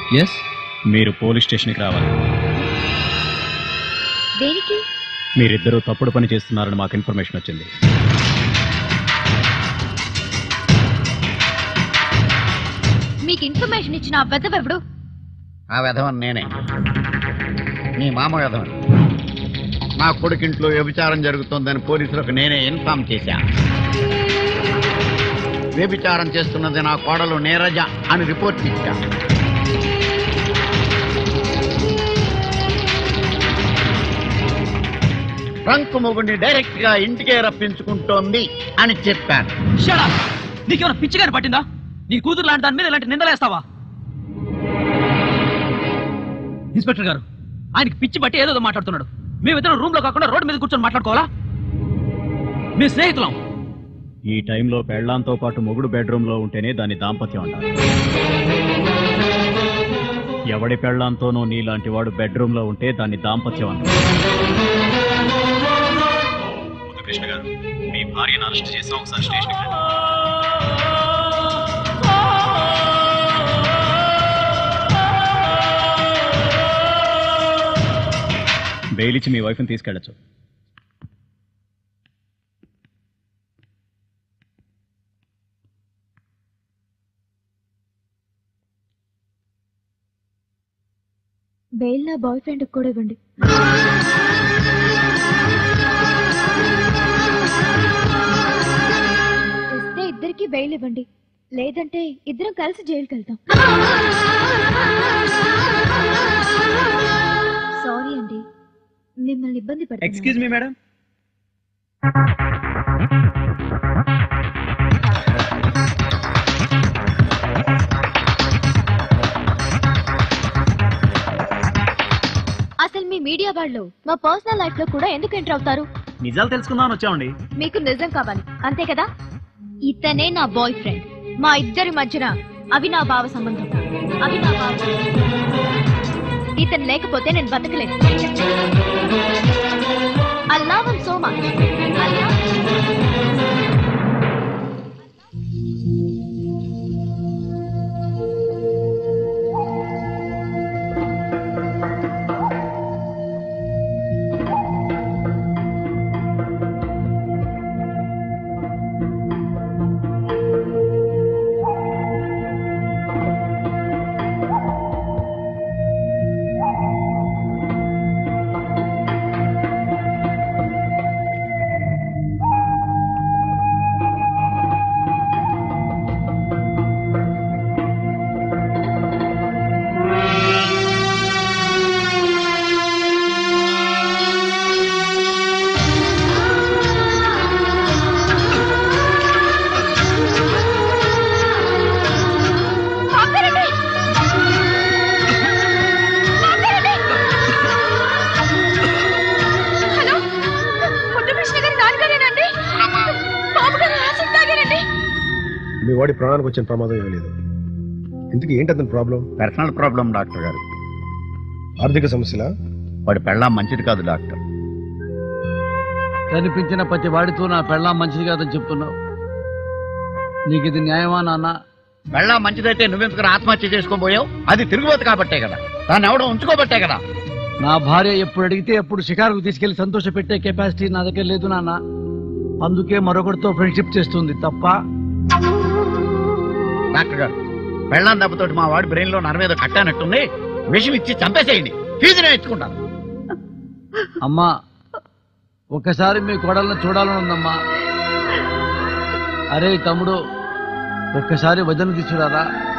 Yes మీరు police స్టేషన్కి రావాలి దేనికి మీరిద్దరూ తప్పుడు పని చేస్తున్నారని మాకు ఇన్ఫర్మేషన్ వచ్చింది మీకు ఇన్ఫర్మేషన్ ఇచ్చిన ఆ వెదవెవడు ఆ విధవన్ నేనే నీ మామ విధవన్ నా కొడుకింట్లో వ్యభిచారం జరుగుతోందని పోలీసులకు నేనే ఇన్ఫామ్ చేశా వ్యభిచారం చేస్తున్నది నా కోడలు నీరజ అని రిపోర్ట్ ఇచ్చా రంకు మొగుడిని డైరెక్ట్ గా ఇంటికే రప్పించుకుంటోంది అని చెప్పాను షడా నీకేమైనా పిచ్చిగాని పట్టిందా నీ కూతురు లాంటి దాని మీద ఇలాంటి నిందలేస్తావా ఇన్స్పెక్టర్ గారు ఆయనకి పిచ్చి బట్టి ఏదో మాట్లాడుతున్నాడు మేమిద్దరం రూమ్ లో కాకుండా రోడ్డు మీద కూర్చొని మాట్లాడుకోవాలా మీ స్నేహితులం ఈ టైంలో పెళ్లాంతో పాటు మొగుడు బెడ్రూమ్ లో ఉంటేనే దాన్ని దాంపత్యం అంటారు ఎవడి పెళ్లాంతోనో నీలాంటి వాడు బెడ్రూమ్ లో ఉంటే దాన్ని దాంపత్యం అంటారు కృష్ణ గారు మీ భార్యను అరెస్ట్ చేసాం ఒకసారి స్టేషన్కి రండి. బెయిల్ ఇచ్చి మీ వైఫ్ని తీసుకెళ్ళచ్చు బెయిల్ నా బాయ్ ఫ్రెండ్ కూడా ఇవ్వండి ఇస్తే ఇద్దరికి బెయిల్ ఇవ్వండి లేదంటే ఇద్దరం కలిసి జైలుకి వెళ్తాం సారీ అండి మిమ్మల్ని ఇబ్బంది పడుతుంది ఎక్స్క్యూజ్ మీ మేడం అసలు మీ మీడియా వాళ్ళు మా పర్సనల్ లైఫ్ లో కూడా ఎందుకు ఎంటర్ అవుతారు నిజాలు తెలుసుకుందామని వచ్చామండి మీకు నిజం కావాలి అంతే కదా ఇతనే నా బాయ్ ఫ్రెండ్ మా ఇద్దరి మధ్యన అవినాభావ సంబంధం అవినాభావ ఇతను లేకపోతే నేను బతకలేను I love him so much. I love him. ఆపేరండి! ఆపేరండి! హలో ముద్దు కృష్ణ గారి నాన్నగారేనండి బాబు గారు యాసిడ్ తాగారండి మీ వాడి ప్రాణానికి వచ్చిన ప్రమాదం ఏమీ లేదు ఇందుకు ఏంటి అతని ప్రాబ్లం పర్సనల్ ప్రాబ్లం డాక్టర్ గారు ఆర్థిక సమస్యలా వాడి పెళ్ళాం మంచిది కాదు డాక్టర్ కనిపించిన ప్రతి వాడితో నా పెళ్ళాం మంచిది కాదని చెప్తున్నావు నీకు ఇది న్యాయమా నాన్న పెళ్ళాం మంచిదైతే నువ్వెందుకు ఆత్మహత్య చేసుకోబోయావు అది తిరుగుబోతు కాబట్టే కదా దాన్ని ఎవడో ఉంచుకోబట్టే కదా నా భార్య ఎప్పుడు అడిగితే ఎప్పుడు షికారుకు తీసుకెళ్లి సంతోష పెట్టే కెపాసిటీ నా దగ్గర లేదు నాన్న అందుకే మరొకరితో ఫ్రెండ్షిప్ చేస్తుంది తప్ప డాక్టర్ గారు పెళ్ళాం దెబ్బతోటి మా వాడి బ్రెయిన్ లో నర మీద కట్టానట్టుంది విషం ఇచ్చి చంపేసేయండి ఫీజు నేను ఇచ్చుకుంటాను అమ్మా ఒక్కసారి మీ కొడలను చూడాలని ఉందమ్మా అరే తమ్ముడు ఒక్కసారి వదిన తీసుకురారా